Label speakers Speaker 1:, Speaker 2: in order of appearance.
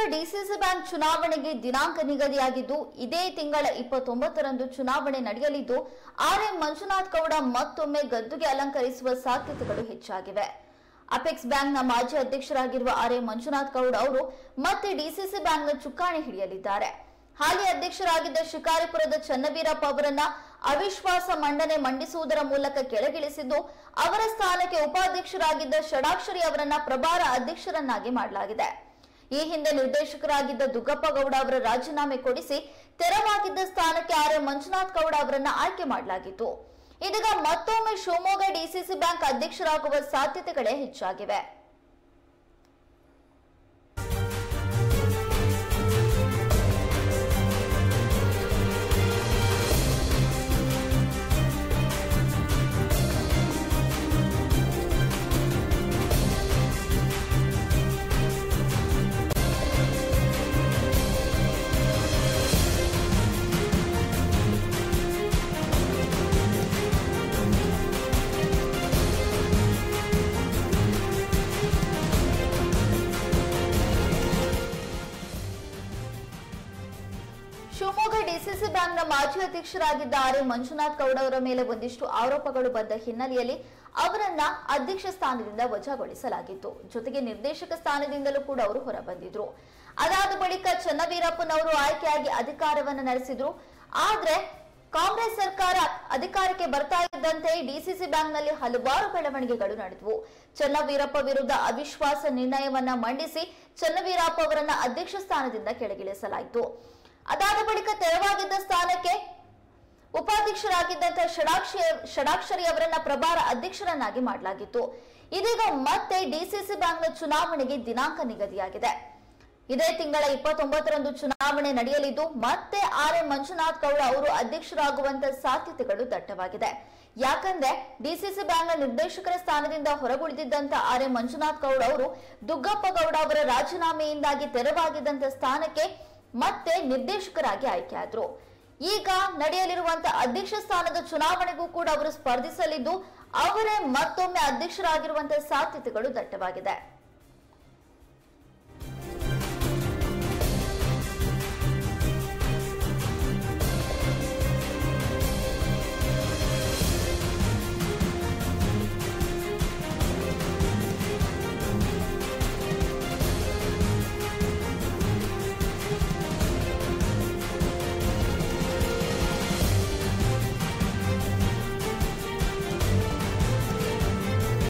Speaker 1: DCC bank ಚುನಾವಣೆಗೆ ದಿನಾಂಕ ನಿಗದಿಯಾಗಿದ್ದು ಇದೇ ತಿಂಗಳ ಇಪ್ಪತ್ತೊಂಬತ್ತರಂದು ಚುನಾವಣೆ ನಡೆಯಲಿದ್ದು ಆರ್ ಎಂ ಮಂಜುನಾಥ್ ಗೌಡ ಮತ್ತೊಮ್ಮೆ ಗದ್ದುಗೆ ಅಲಂಕರಿಸುವ ಸಾಧ್ಯತೆಗಳು ಹೆಚ್ಚಾಗಿವೆ ಅಪೆಕ್ಸ್ ಬ್ಯಾಂಕ್ನ ಮಾಜಿ ಅಧ್ಯಕ್ಷರಾಗಿರುವ ಆರ್ ಎಂ ಮಂಜುನಾಥ್ ಗೌಡ ಅವರು ಮತ್ತೆ ಡಿಸಿಸಿ ಬ್ಯಾಂಕ್ನ ಚುಕ್ಕಾಣಿ ಹಿಡಿಯಲಿದ್ದಾರೆ ಹಾಲಿ ಅಧ್ಯಕ್ಷರಾಗಿದ್ದ ಶಿಕಾರಿಪುರದ ಚನ್ನವೀರಪ್ಪ ಅವರನ್ನ ಅವಿಶ್ವಾಸ ಮಂಡನೆ ಮಂಡಿಸುವುದರ ಮೂಲಕ ಕೆಳಗಿಳಿಸಿದ್ದು ಅವರ ಸ್ಥಾನಕ್ಕೆ ಉಪಾಧ್ಯಕ್ಷರಾಗಿದ್ದ ಷಡಾಕ್ಷರಿ ಅವರನ್ನ ಪ್ರಭಾರ ಅಧ್ಯಕ್ಷರನ್ನಾಗಿ ಮಾಡಲಾಗಿದೆ ಈ ಹಿಂದೆ ನಿರ್ದೇಶಕರಾಗಿದ್ದ ದುಗ್ಗಪ್ಪ ಗೌಡ ಅವರ ರಾಜೀನಾಮೆ ಕೊಡಿಸಿ ತೆರವಾಗಿದ್ದ ಸ್ಥಾನಕ್ಕೆ ಆರ್ ಎಂ ಮಂಜುನಾಥ್ ಗೌಡ ಅವರನ್ನ ಆಯ್ಕೆ ಮಾಡಲಾಗಿತ್ತು ಇದೀಗ ಮತ್ತೊಮ್ಮೆ ಶಿವಮೊಗ್ಗ ಡಿಸಿಸಿ ಬ್ಯಾಂಕ್ ಅಧ್ಯಕ್ಷರಾಗುವ ಸಾಧ್ಯತೆಗಳೇ ಹೆಚ್ಚಾಗಿವೆ ಶಿವಮೊಗ್ಗ ಡಿಸಿಸಿ ಬ್ಯಾಂಕ್ನ ಮಾಜಿ ಅಧ್ಯಕ್ಷರಾಗಿದ್ದ ಆರ್ ಎಂ ಮಂಜುನಾಥ್ ಗೌಡ ಅವರ ಮೇಲೆ ಒಂದಿಷ್ಟು ಆರೋಪಗಳು ಬಂದ ಹಿನ್ನೆಲೆಯಲ್ಲಿ ಅವರನ್ನ ಅಧ್ಯಕ್ಷ ಸ್ಥಾನದಿಂದ ವಜಾಗೊಳಿಸಲಾಗಿತ್ತು ಜೊತೆಗೆ ನಿರ್ದೇಶಕ ಸ್ಥಾನದಿಂದಲೂ ಕೂಡ ಅವರು ಹೊರಬಂದಿದ್ರು ಅದಾದ ಬಳಿಕ ಚನ್ನವೀರಪ್ಪನವರು ಆಯ್ಕೆಯಾಗಿ ಅಧಿಕಾರವನ್ನು ನಡೆಸಿದ್ರು ಆದ್ರೆ ಕಾಂಗ್ರೆಸ್ ಸರ್ಕಾರ ಅಧಿಕಾರಕ್ಕೆ ಬರ್ತಾ ಇದ್ದಂತೆ ಡಿಸಿಸಿ ಬ್ಯಾಂಕ್ನಲ್ಲಿ ಹಲವಾರು ಬೆಳವಣಿಗೆಗಳು ನಡೆದವು ಚನ್ನವೀರಪ್ಪ ವಿರುದ್ಧ ಅವಿಶ್ವಾಸ ನಿರ್ಣಯವನ್ನ ಮಂಡಿಸಿ ಚನ್ನವೀರಪ್ಪ ಅವರನ್ನ ಅಧ್ಯಕ್ಷ ಸ್ಥಾನದಿಂದ ಕೆಳಗಿಳಿಸಲಾಯಿತು ಅದಾದ ಬಳಿಕ ತೆರವಾಗಿದ್ದ ಸ್ಥಾನಕ್ಕೆ ಉಪಾಧ್ಯಕ್ಷರಾಗಿದ್ದಂತಹ ಷಡಾಕ್ಷಿ ಷಡಾಕ್ಷರಿ ಅವರನ್ನ ಪ್ರಭಾರ ಅಧ್ಯಕ್ಷರನ್ನಾಗಿ ಮಾಡಲಾಗಿತ್ತು ಇದೀಗ ಮತ್ತೆ ಡಿಸಿಸಿ ಬ್ಯಾಂಕ್ನ ಚುನಾವಣೆಗೆ ದಿನಾಂಕ ನಿಗದಿಯಾಗಿದೆ ಇದೇ ತಿಂಗಳ ಇಪ್ಪತ್ತೊಂಬತ್ತರಂದು ಚುನಾವಣೆ ನಡೆಯಲಿದ್ದು ಮತ್ತೆ ಆರ್ ಎಂ ಮಂಜುನಾಥ್ ಗೌಡ ಅವರು ಅಧ್ಯಕ್ಷರಾಗುವಂತ ಸಾಧ್ಯತೆಗಳು ದಟ್ಟವಾಗಿದೆ ಯಾಕಂದ್ರೆ ಡಿಸಿಸಿ ಬ್ಯಾಂಕ್ನ ನಿರ್ದೇಶಕರ ಸ್ಥಾನದಿಂದ ಹೊರಗುಳಿದಿದ್ದಂತ ಆರ್ ಎಂ ಮಂಜುನಾಥ್ ಗೌಡ ಅವರು ದುಗ್ಗಪ್ಪ ಗೌಡ ಅವರ ರಾಜೀನಾಮೆಯಿಂದಾಗಿ ತೆರವಾಗಿದ್ದಂತ ಸ್ಥಾನಕ್ಕೆ ಮತ್ತೆ ನಿರ್ದೇಶಕರಾಗಿ ಆಯ್ಕೆಯಾದ್ರು ಈಗ ನಡೆಯಲಿರುವಂತಹ ಅಧ್ಯಕ್ಷ ಸ್ಥಾನದ ಚುನಾವಣೆಗೂ ಕೂಡ ಅವರು ಸ್ಪರ್ಧಿಸಲಿದ್ದು ಅವರೇ ಮತ್ತೊಮ್ಮೆ ಅಧ್ಯಕ್ಷರಾಗಿರುವಂತಹ ಸಾಧ್ಯತೆಗಳು ದಟ್ಟವಾಗಿದೆ